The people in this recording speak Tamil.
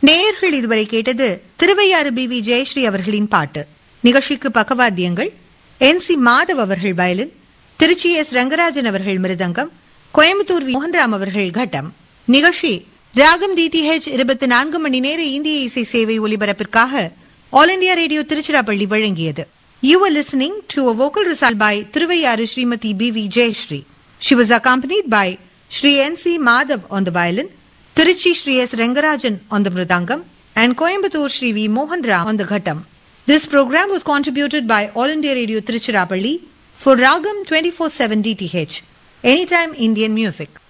நேயர்கள் இதுவரை கேட்டது திருவையாறு பி வி ஜெயஸ்ரீ அவர்களின் பாட்டு நிகழ்ச்சிக்கு பக்கவாத்தியங்கள் என் சி மாதவ் அவர்கள் வயலின் திருச்சி எஸ் ரங்கராஜன் அவர்கள் மிருதங்கம் கோயம்புத்தூர் வி. மோகன்ராம் அவர்கள் கட்டம் நிகழ்ச்சி ராகம் டிடிஹெச் இருபத்தி நான்கு மணி நேர இந்திய இசை சேவை ஒலிபரப்பிற்காக ஆல் இண்டியா ரேடியோ திருச்சிராப்பள்ளி வழங்கியது you are listening to a vocal recital by Thiruvaiyaru Shrimati P V Jayashree She was accompanied by Sri N.C. Madhav on the violin, Tiruchi Sri S. Rangarajan on the mridangam, and Coimbatore Sri V. Mohan Ram on the ghatam. This program was contributed by All India Radio Tiruchirappalli for Ragam 24/7 DTH, Anytime Indian Music.